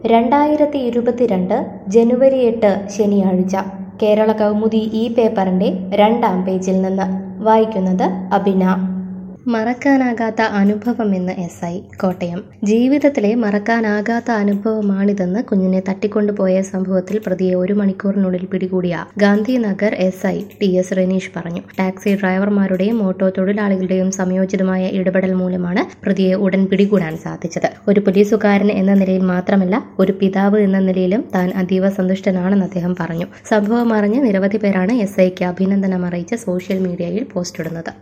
രണ്ടായിരത്തി ഇരുപത്തിരണ്ട് ജനുവരി എട്ട് ശനിയാഴ്ച കേരള കൗമുദി ഈ പേപ്പറിന്റെ രണ്ടാം പേജിൽ നിന്ന് വായിക്കുന്നത് അബിന മറക്കാനാകാത്ത അനുഭവമെന്ന് എസ് ഐ കോട്ടയം ജീവിതത്തിലെ മറക്കാനാകാത്ത അനുഭവമാണിതെന്ന് കുഞ്ഞിനെ തട്ടിക്കൊണ്ടുപോയ സംഭവത്തിൽ പ്രതിയെ ഒരു മണിക്കൂറിനുള്ളിൽ പിടികൂടിയ Gandhinagar S I T S Reneesh പറഞ്ഞു ടാക്സി ഡ്രൈവർമാരുടെയും ഓട്ടോ തൊഴിലാളികളുടെയും സംയോജിതമായ ഇടപെടൽ മൂലമാണ് പ്രതിയെ ഉടൻ പിടികൂടാൻ സാധിച്ചത് ഒരു പോലീസുകാരൻ എന്ന നിലയിൽ മാത്രമല്ല ഒരു പിതാവ് എന്ന നിലയിലും താൻ അതീവ സന്തുഷ്ടനാണെന്ന് അദ്ദേഹം പറഞ്ഞു സംഭവം അറിഞ്ഞ് നിരവധി പേരാണ് എസ് ഐക്ക് അഭിനന്ദനം അറിയിച്ച് സോഷ്യൽ മീഡിയയിൽ പോസ്റ്റിടുന്നത്